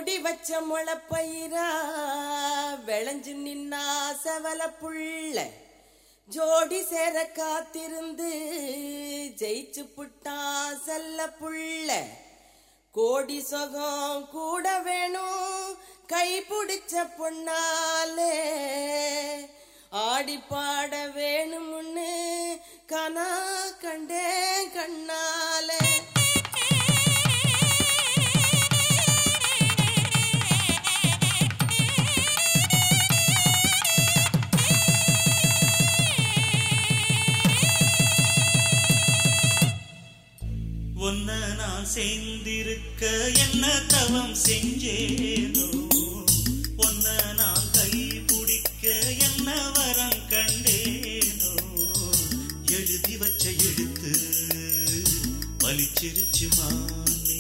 மூடி வச்ச முளப்பயிரா விளைஞ்சு நின்னா செவல புள்ள ஜோடி சேர காத்திருந்து ஜெயிச்சு புட்டா செல்ல புள்ள கோடி சொகம் கூட வேணும் கை பிடிச்ச பொண்ணாலே ஆடி பாட வேணும்னு கனா கண்டேன் கண்ணாலே ஒன்ன நான் சேர்ந்திருக்க என்ன தவம் செஞ்சேனோ ஒன்ன நான் கை பிடிக்க என்ன வரம் கண்டேனோ எழுதி வச்ச எழுத்து பலிச்சிருச்சு மானே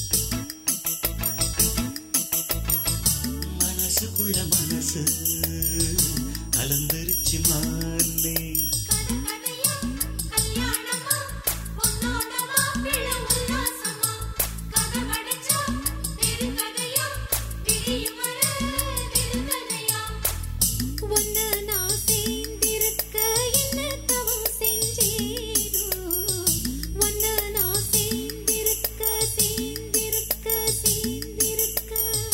மனசுக்குள்ள மனசு கலந்துருச்சு மானே கதகதையா கல்யாணமா பொன்னோட மாப்பிள்ளை உல்லாசமா கதவடைச்சா பெருங்கதையா விடியும் வர விருங்கதையா ஒன்ன நான் சேர்ந்திருக்க என்ன தவம் செஞ்சேனோ ஒன்ன நான் சேர்ந்திருக்க சேர்ந்திருக்க சேர்ந்திருக்க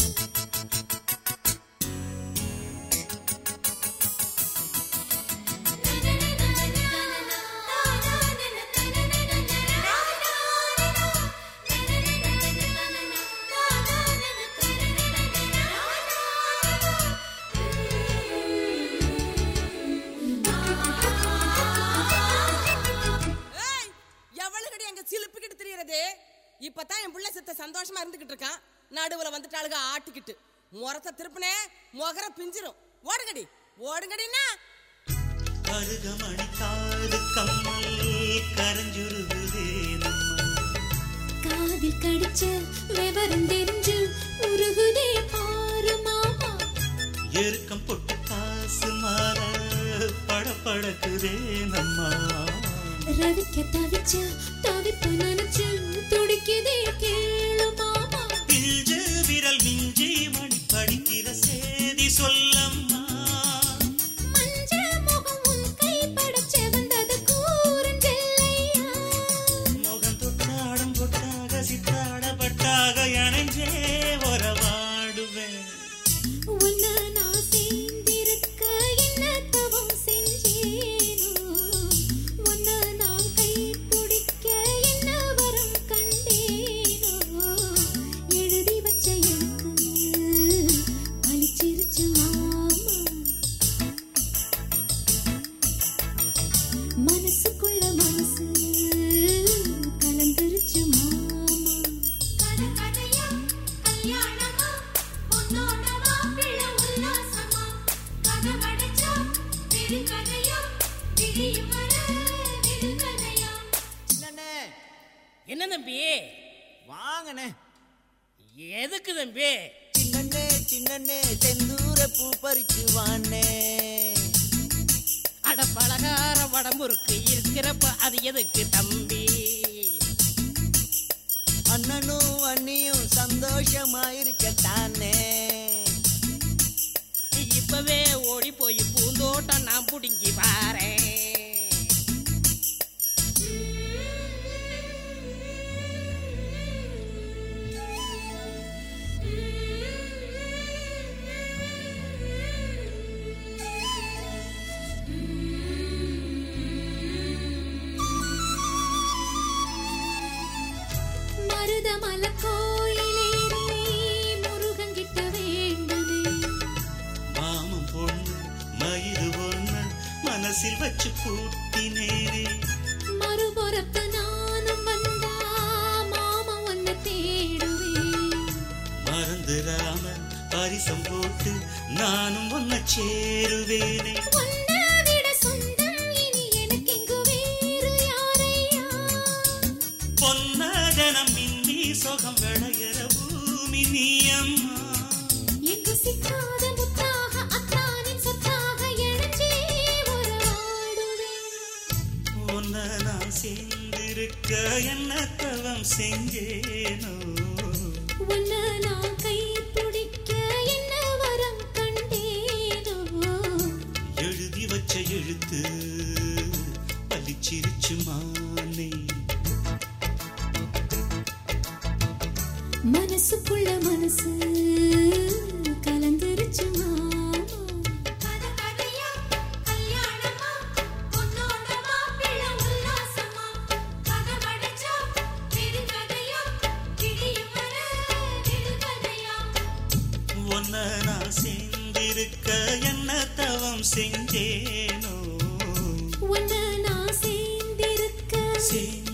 ஏய் எவளுகடி அங்க சிலுப்பிக்கிட்டு திரியறது இப்பதான் என் புள்ள சித்த சந்தோஷமா இருந்துகிட்டு இருக்கான் நடுவுல வந்துட்டாளுக ஆட்டிக்கிட்டு முறத்தை திருப்பினே முகர பிஞ்சிரும் ஓடுங்கடி ஓடுங்கடின்னா கருகமணி காது கம்மல் கரைஞ்சுருகுதே நம்ம காதில் கடிச்ச விவரம் தெரிஞ்சு உருகுதே பாரு மாமா எருக்கம் பொட்டு காசு மாற படபடக்குதே நம்மா ரவிக்க தவிச்ச தவிப்பு நினைச்சு துடிக்குதே கேளு மாமா பிஞ்சு விரல் மிஞ்சி மணி படிக்கிற சேதி சொல்லம்மா மஞ்ச முகம் உன் கை படச்ச வந்தது கூறுஞ்செல்லையா முகம் தொட்டாடம் பொட்டாக சித்தாட பட்டாக இணைஞ்சே உறவாடுவேன் உன்ன நான் சேர்ந்திருக்க என்ன தவம் செஞ்சேனோ உன்ன நான் கை பிடிக்க என்ன வரம் கண்டேனோ எழுதி வச்ச எழுத்து பலிச்சிருச்சு மாமா மனசுக்குள்ள மனசு கலந்துருச்சு மாமா கதகதையா கல்யாணமா பொன்னோட மாப்பிள்ளை உல்லாசமா கதவடைச்சா பெருங்கதையா விடியும் வர விருங்கதையா என்னண்ணே என்ன தம்பி வாங்கண்ணே எதுக்கு தம்பி சின்னண்ணே சின்னண்ணே செந்தூர பூ பறிச்சு வாண்ணே அட பலகார வடம்புருக்கு இருக்கிறப்ப அது எதுக்கு தம்பி அண்ணனும் அண்ணியும் சந்தோஷமா இருக்கத்தானே இப்பவே ஓடி போய் பூந்தோட்டம் நான் புடுங்கி பாறேன் மருதமல கோயிலேறி முருகங்கிட்ட வேண்டுமே மாமன் பொண்ணு மயிறு ஒண்ணு மனசில் வச்சு கூட்டினேனே மறுபுறத்து நானும் வந்தா மாமா உன்னை தேடுவேன் மறந்துடாம பரிசம் போட்டு நானும் ஒன்ன சேருவேனே உன்னை விட சொந்தம் இனி எனக்கு இங்கு வேறு யாரையா பொன்னதனம் மின்னி சொகம் விளையிற பூமி நீ அம்மா எங்கு சிக்காத முத்தாக அத்தானின் சொத்தாக இணைஞ்சே உறவாடுவேன் உன்னை நான் சேர்ந்திருக்க என்ன தவம் செஞ்சேனோ உன்னை நான் கை மனசுக்குள்ள மனசு கலந்துருச்சு மாமா கதை கதையா கல்யாணமா உன்னோட மாப்பிள்ளை உல்லாசமா கதை படிச்சா பெருங்கதையா விடியும் வர விடுகதையா ஒன்ன நான் சேர்ந்திருக்க என்ன தவம் செஞ்சேனோ உன்னை நான் சேர்ந்திருக்க செஞ்சேனோ